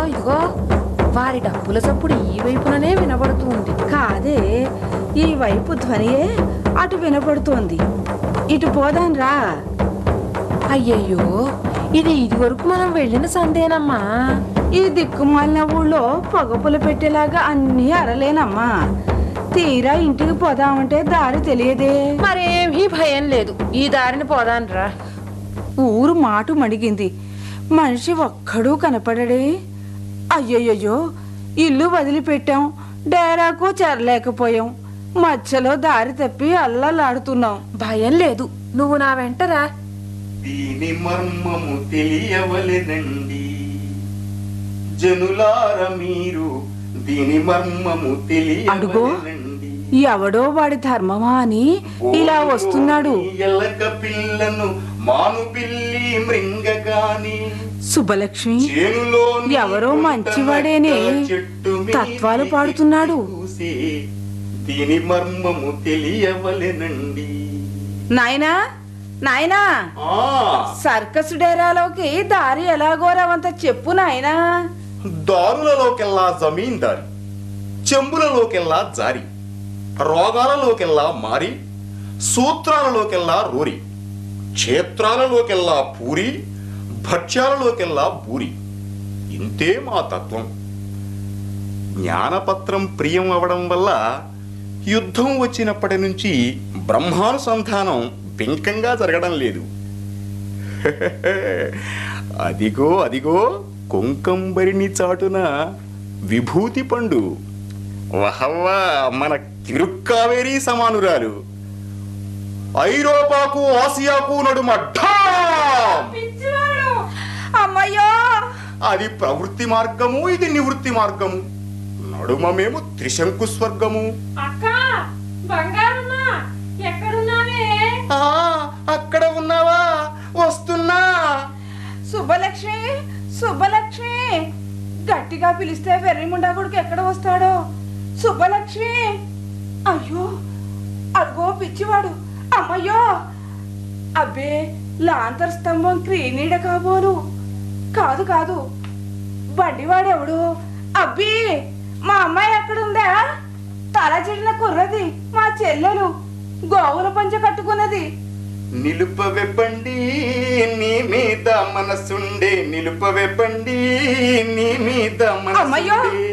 ఇదిగో వారి డప్పుల చప్పుడు ఈ వైపుననే వినబడుతుంది కాదే ఈ వైపు ధ్వనియే అటు వినపడుతోంది ఇటు పోదాం రా అయ్యయ్యో ఇది ఇది వరకు మనం వెళ్ళిన సందేనమ్మా ఈ దిక్కుమాలిన ఊళ్ళో పొగపులు పెట్టేలాగా అన్నీ అరలేనమ్మా తీరా ఇంటికి పోదామంటే దారి తెలియదే మరేమీ భయం లేదు ఈ దారిని పోదాన్రా ఊరు మాటు మడిగింది మనిషి ఒక్కడూ కనపడడే అయ్యయ్యో ఇల్లు వదిలిపెట్టాం డేరాకు చేరలేకపోయాం మధ్యలో దారి తప్పి అల్లలాడుతున్నాం భయం లేదు నువ్వు నా వెంటరా దీని మర్మము తెలియవలెనండి జనులార మీరు దీని మర్మము అడుగో తెలియవలెనండి ఎవడో వాడి ధర్మమా అని ఇలా వస్తున్నాడు ఎలక పిల్లను మాను పిల్లి మృంగగాని శుభలక్ష్మి చేనులోని ఎవరో మంచివాడేనే చెట్టు మీద తత్వాలు పాడుతున్నాడు చూసి దీని మర్మము తెలియవలెనండి నాయనా నాయనా ఆ సర్కస్ డేరాలోకి దారి ఎలాగోరావంత చెప్పు నాయనా దారులలోకెల్లా జమీందారి చెంబులలోకెల్లా జారి రోగాలలోకెల్లా మారి సూత్రాలలోకెల్లా రూరి క్షేత్రాలలోకెల్లా పూరి భక్ష్యాలలోకెల్లా బూరి ఇంతే మా తత్వం జ్ఞానపత్రం ప్రియం అవడం వల్ల యుద్ధం వచ్చినప్పటి నుంచి బ్రహ్మానుసంధానం బింకంగా జరగడం లేదు అదిగో అదిగో కుంకంబరిని చాటున విభూతి పండు వహవ్వా మన కిరుక్కావేరి సమానురాలు ఐరోపాకు ఆసియాకు నడుమ ఢామ్! అమ్మయ్యో అది ప్రవృత్తి మార్గము ఇది నివృత్తి మార్గము నడుమ మేము త్రిశంకు స్వర్గము అక్క బంగారమ్మా ఎక్కడున్నావే ఆ, అక్కడ ఉన్నావా వస్తున్నా శుభలక్ష్మి శుభలక్ష్మి గట్టిగా పిలిస్తే వెర్రిముండా కొడుకు ఎక్కడ వస్తాడో శుభలక్ష్మి అయ్యో అగో పిచ్చివాడు అమ్మయ్యో అబ్బే లాంతర్ స్తంభం క్రీనీడ కాబోలు కాదు కాదు బండివాడెవడు అబ్బి మా అమ్మాయి ఎక్కడుందా తల చెడిన కుర్రది మా చెల్లెలు గోవుల పంచ కట్టుకున్నది నిలుపవెబ్బండి నీ మీద మనసుండే నిలుపవెబ్బండి నీ మీద అమ్మయ్యో మనసుండే